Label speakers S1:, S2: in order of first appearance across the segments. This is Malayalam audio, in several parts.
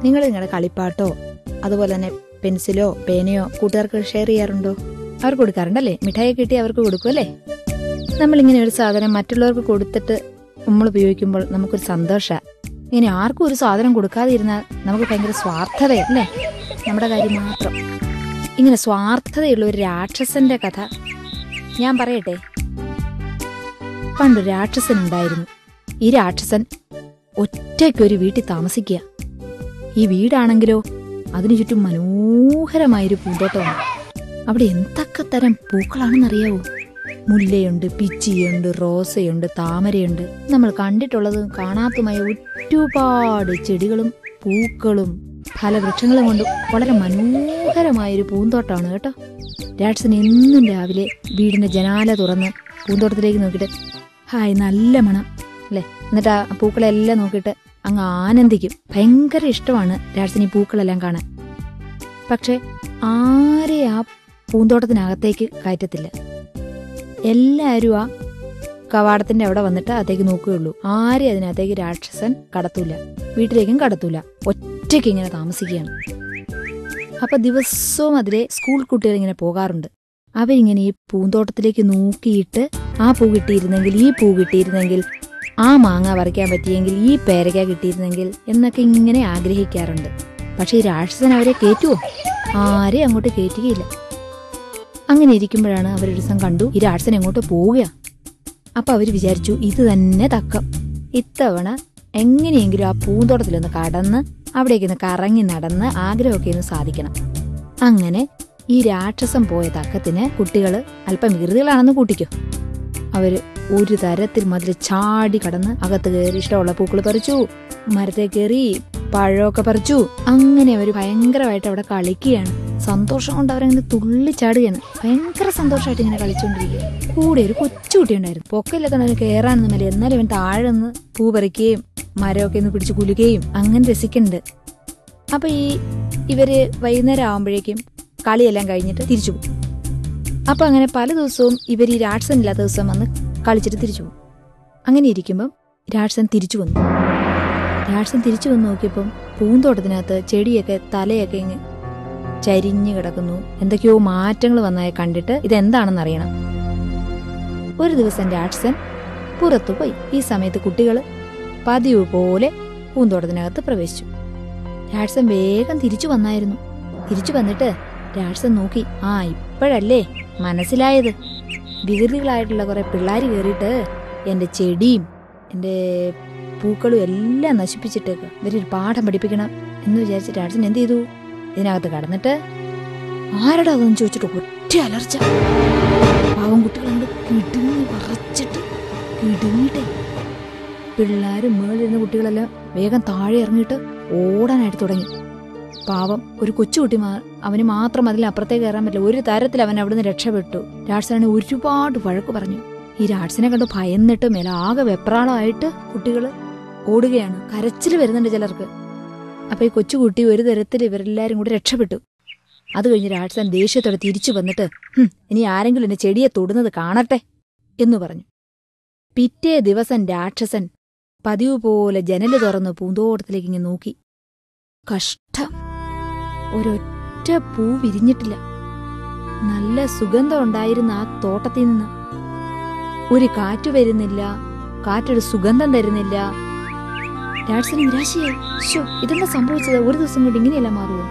S1: നിങ്ങൾ നിങ്ങളുടെ കളിപ്പാട്ടോ അതുപോലെ തന്നെ പെൻസിലോ പേനയോ കൂട്ടുകാർക്ക് ഷെയർ ചെയ്യാറുണ്ടോ അവർക്ക് കൊടുക്കാറുണ്ടല്ലേ മിഠായി കിട്ടി അവർക്ക് കൊടുക്കുമല്ലേ നമ്മളിങ്ങനെ ഒരു സാധനം മറ്റുള്ളവർക്ക് കൊടുത്തിട്ട് നമ്മൾ ഉപയോഗിക്കുമ്പോൾ നമുക്കൊരു സന്തോഷ ഇങ്ങനെ ആർക്കും ഒരു സാധനം കൊടുക്കാതെ ഇരുന്നാൽ നമുക്ക് ഭയങ്കര സ്വാർത്ഥതയല്ലേ നമ്മുടെ കാര്യം മാത്രം ഇങ്ങനെ സ്വാർത്ഥതയുള്ള ഒരു രാക്ഷസന്റെ കഥ ഞാൻ പറയട്ടെ പണ്ടൊരു രാക്ഷസൻ ഉണ്ടായിരുന്നു ഈ രാക്ഷസൻ ഒറ്റയ്ക്കൊരു വീട്ടിൽ താമസിക്കുക ഈ വീടാണെങ്കിലോ അതിനു ചുറ്റും മനോഹരമായൊരു പൂന്തോട്ടമാണ് അവിടെ എന്തൊക്കെ തരം പൂക്കളാണെന്നറിയാവോ മുല്ലയുണ്ട് പിച്ചിയുണ്ട് റോസയുണ്ട് താമരയുണ്ട് നമ്മൾ കണ്ടിട്ടുള്ളതും കാണാത്തതുമായ ഒരുപാട് ചെടികളും പൂക്കളും ഫലവൃക്ഷങ്ങളും കൊണ്ട് വളരെ മനോഹരമായൊരു പൂന്തോട്ടമാണ് കേട്ടോ രാക്ഷസൻ എന്നും രാവിലെ വീടിന്റെ ജനാല തുറന്ന് പൂന്തോട്ടത്തിലേക്ക് നോക്കിയിട്ട് ഹായ് നല്ല മണം അല്ലേ എന്നിട്ട് ആ പൂക്കളെല്ലാം നോക്കിയിട്ട് അങ്ങ് ആനന്ദിക്കും ഭയങ്കര ഇഷ്ടമാണ് രാക്ഷസൻ ഈ പൂക്കളെല്ലാം കാണാൻ പക്ഷെ ആരെ ആ പൂന്തോട്ടത്തിനകത്തേക്ക് കയറ്റത്തില്ല എല്ലാവരും ആ കവാടത്തിന്റെ അവിടെ വന്നിട്ട് അകത്തേക്ക് നോക്കുകയുള്ളൂ ആരെ അതിനകത്തേക്ക് രാക്ഷസൻ കടത്തൂല വീട്ടിലേക്കും കടത്തൂല ഒറ്റയ്ക്ക് ഇങ്ങനെ താമസിക്കുകയാണ് അപ്പൊ ദിവസവും അതിലെ സ്കൂൾ കുട്ടികൾ ഇങ്ങനെ പോകാറുണ്ട് അവരിങ്ങനെ ഈ പൂന്തോട്ടത്തിലേക്ക് നോക്കിയിട്ട് ആ പൂ കിട്ടിയിരുന്നെങ്കിൽ ഈ പൂ കിട്ടിയിരുന്നെങ്കിൽ ആ മാങ്ങ പറിക്കാൻ പറ്റിയെങ്കിൽ ഈ പേരയ്ക്ക കിട്ടിയിരുന്നെങ്കിൽ എന്നൊക്കെ ഇങ്ങനെ ആഗ്രഹിക്കാറുണ്ട് പക്ഷെ ഈ രാക്ഷസൻ അവരെ കയറ്റുവോ ആരെയും അങ്ങോട്ട് കയറ്റുകയില്ല അങ്ങനെ ഇരിക്കുമ്പോഴാണ് അവരൊരു ദിവസം കണ്ടു ഈ രാക്ഷസൻ എങ്ങോട്ട് പോവുക അപ്പൊ അവര് വിചാരിച്ചു ഇത് തന്നെ തക്കം ഇത്തവണ എങ്ങനെയെങ്കിലും ആ പൂന്തോട്ടത്തിലൊന്ന് കടന്ന് അവിടേക്ക് ഒന്ന് കറങ്ങി നടന്ന് ആഗ്രഹമൊക്കെ ഒന്ന് സാധിക്കണം അങ്ങനെ ഈ രാക്ഷസം പോയ തക്കത്തിന് കുട്ടികള് അല്പം വികൃതികളാണെന്ന് കൂട്ടിക്കോ അവര് ഒരു തരത്തിൽ മതിൽ ചാടി കടന്ന് അകത്ത് കയറി ഇഷ്ടമുള്ള പൂക്കൾ പറിച്ചു മരത്തെ കയറി പഴമൊക്കെ പറിച്ചു അങ്ങനെ അവര് ഭയങ്കരമായിട്ട് അവിടെ കളിക്കുകയാണ് സന്തോഷം കൊണ്ട് അവരങ്ങനെ തുള്ളിച്ചാടുകയാണ് ഭയങ്കര സന്തോഷമായിട്ട് ഇങ്ങനെ കളിച്ചുകൊണ്ടിരിക്കുക കൂടെ ഒരു കൊച്ചുകുട്ടി ഉണ്ടായിരുന്നു പൊക്കയില്ലാത്തവന് കയറാനൊന്നും മേലെ എന്നാലും അവൻ താഴെ നിന്ന് പൂ പറിക്കുകയും മരമൊക്കെ ഒന്ന് പിടിച്ച് കുലുക്കുകയും അങ്ങനെ രസിക്കുന്നുണ്ട് അപ്പൊ ഈ ഇവര് വൈകുന്നേരം ആവുമ്പോഴേക്കും കളിയെല്ലാം കഴിഞ്ഞിട്ട് തിരിച്ചു പോകും അപ്പൊ അങ്ങനെ പല ദിവസവും ഇവർ ഈ രാക്ഷസൻ ഇല്ലാത്ത ദിവസം വന്ന് കളിച്ചിട്ട് തിരിച്ചു പോകും അങ്ങനെ ഇരിക്കുമ്പം രാക്ഷസൻ തിരിച്ചു വന്നു രാക്ഷസൻ തിരിച്ചു വന്ന് നോക്കിയപ്പം പൂന്തോട്ടത്തിനകത്ത് ചെടിയൊക്കെ തലയൊക്കെ ഇങ്ങ് ചരിഞ്ഞു കിടക്കുന്നു എന്തൊക്കെയോ മാറ്റങ്ങൾ വന്നായി കണ്ടിട്ട് ഇതെന്താണെന്ന് അറിയണം ഒരു ദിവസം രാക്ഷസൻ പുറത്തു പോയി ഈ സമയത്ത് കുട്ടികൾ പതിവ് പോലെ പൂന്തോട്ടത്തിനകത്ത് പ്രവേശിച്ചു രാക്ഷസൻ വേഗം തിരിച്ചു വന്നായിരുന്നു തിരിച്ചു വന്നിട്ട് രാക്ഷസൻ നോക്കി ആ ഇപ്പോഴല്ലേ മനസ്സിലായത് വികൃതികളായിട്ടുള്ള കുറെ പിള്ളേർ കയറിയിട്ട് എന്റെ ചെടിയും എന്റെ പൂക്കളും എല്ലാം നശിപ്പിച്ചിട്ടേക്ക് ഇവരൊരു പാഠം പഠിപ്പിക്കണം എന്ന് വിചാരിച്ച് രാക്ഷസൻ എന്ത് ചെയ്തു ഇതിനകത്ത് കടന്നിട്ട് ആരടാ അതെന്ന് ചോദിച്ചിട്ട് ഒറ്റ അലർച്ച പാവം കുട്ടികളങ്ങോട്ട് കിടുങ്ങി വറച്ചിട്ട് കിടുങ്ങിട്ടേ പിള്ളേരും മേളിരുന്ന കുട്ടികളെല്ലാം വേഗം താഴെ ഇറങ്ങിയിട്ട് ഓടാനായിട്ട് തുടങ്ങി പാവം ഒരു കൊച്ചുകുട്ടി മാ- അവന് മാത്രം അതിൽ അപ്പുറത്തേക്ക് കയറാൻ പറ്റില്ല ഒരു തരത്തിൽ അവൻ അവിടുന്ന് രക്ഷപ്പെട്ടു രാട്സനെ ഒരുപാട് വഴക്ക് പറഞ്ഞു ഈ രാട്സനെ കണ്ട് ഭയന്നിട്ട് മേലാകെ വെപ്രാളമായിട്ട് കുട്ടികൾ ഓടുകയാണ് കരച്ചിൽ വരുന്നുണ്ട് ചിലർക്ക് അപ്പൊ ഈ കൊച്ചുകുട്ടി ഒരു തരത്തിൽ ഇവരെല്ലാരും കൂടി രക്ഷപ്പെട്ടു അത് കഴിഞ്ഞ് രാട്സൻ ദേഷ്യത്തോടെ തിരിച്ചു വന്നിട്ട് "ഹും, ഇനി ആരെങ്കിലും എന്റെ ചെടിയെ തൊടുന്നത് കാണട്ടെ എന്നു പറഞ്ഞു പിറ്റേ ദിവസം രാക്ഷസൻ പതിവ് പോലെ ജനല് തുറന്ന് പൂന്തോട്ടത്തിലേക്ക് ഇങ്ങനെ നോക്കി കഷ്ടം ഒരൊറ്റ പൂ വിരിഞ്ഞിട്ടില്ല നല്ല സുഗന്ധം ഉണ്ടായിരുന്ന ആ തോട്ടത്തിൽ നിന്ന് ഒരു കാറ്റ് വരുന്നില്ല കാറ്റൊരു സുഗന്ധം തരുന്നില്ല രാട്സന് നിരാശയായി ശോ ഇതെന്താ സംഭവിച്ചത് ഒരു ദിവസം കൊണ്ട് ഇങ്ങനെയല്ല മാറുമോ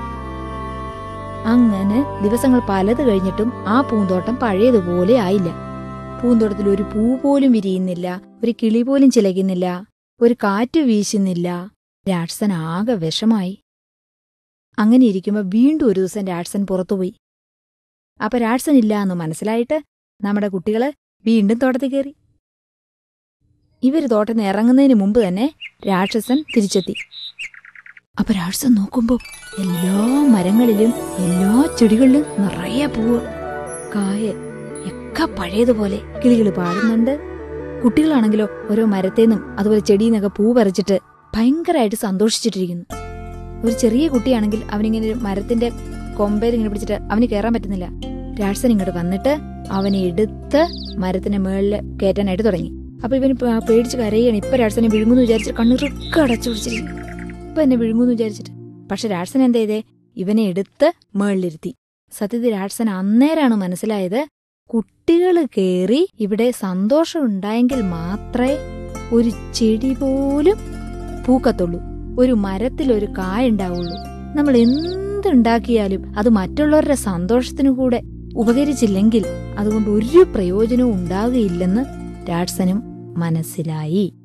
S1: അങ്ങനെ ദിവസങ്ങൾ പലത് കഴിഞ്ഞിട്ടും ആ പൂന്തോട്ടം പഴയതുപോലെ ആയില്ല പൂന്തോട്ടത്തിൽ ഒരു പൂ പോലും വിരിയുന്നില്ല ഒരു കിളി പോലും ചിലകുന്നില്ല ഒരു കാറ്റ് വീശുന്നില്ല രാട്സൻ ആകെ വിഷമായി അങ്ങനെ ഇരിക്കുമ്പോ വീണ്ടും ഒരു ദിവസം രാട്സൻ പുറത്തുപോയി അപ്പൊ രാട്സൻ ഇല്ല എന്ന് മനസ്സിലായിട്ട് നമ്മുടെ കുട്ടികള് വീണ്ടും തോട്ടത്തിൽ കയറി ഇവര് തോട്ടത്തിൽ നിന്ന് ഇറങ്ങുന്നതിന് മുമ്പ് തന്നെ രാക്ഷസൻ തിരിച്ചെത്തി അപ്പൊ രാക്ഷസൻ നോക്കുമ്പോ എല്ലാ മരങ്ങളിലും എല്ലാ ചെടികളിലും നിറയെ പൂവ് കായ ഒക്കെ പഴയതുപോലെ കിളികൾ പാടുന്നുണ്ട് കുട്ടികളാണെങ്കിലോ ഓരോ മരത്തേന്നും അതുപോലെ ചെടിയിൽ നിന്നൊക്കെ പൂ പറിച്ചിട്ട് ഭയങ്കരമായിട്ട് സന്തോഷിച്ചിട്ടിരിക്കുന്നു ഒരു ചെറിയ കുട്ടിയാണെങ്കിൽ അവനിങ്ങനെ ഒരു മരത്തിന്റെ കൊമ്പയിൽ ഇങ്ങനെ പിടിച്ചിട്ട് അവന് കയറാൻ പറ്റുന്നില്ല രാക്ഷസൻ ഇങ്ങോട്ട് വന്നിട്ട് അവനെ എടുത്ത് മരത്തിന്റെ മുകളിൽ കയറ്റാനായിട്ട് തുടങ്ങി അപ്പൊ ഇവന് പ- പേടിച്ച് കരയാണ് ഇപ്പൊ രാക്ഷസനെ വിഴുങ്ങുന്നു വിചാരിച്ചിട്ട് കണ്ണുറൊക്കെ അടച്ചു പിടിച്ചിരിക്കും ഇപ്പൊ എന്നെ വിഴുങ്ങുന്നു വിചാരിച്ചിട്ട് പക്ഷെ രാഡ്സൺ എന്ത് ചെയ്തേ ഇവനെ എടുത്ത് മേളിലിരുത്തി സത്യത്തിൽ രാഡ്സൺ അന്നേരാണ് മനസ്സിലായത് കുട്ടികൾ കേറി ഇവിടെ സന്തോഷം ഉണ്ടായെങ്കിൽ മാത്രമേ ഒരു ചെടി പോലും പൂക്കത്തുള്ളൂ ഒരു മരത്തിൽ ഒരു കായ ഉണ്ടാവുള്ളൂ നമ്മൾ എന്തുണ്ടാക്കിയാലും അത് മറ്റുള്ളവരുടെ സന്തോഷത്തിനു കൂടെ ഉപകരിച്ചില്ലെങ്കിൽ അതുകൊണ്ട് ഒരു പ്രയോജനവും ഉണ്ടാകുകയില്ലെന്ന് രാഡ്സനും മനസ്സിലായി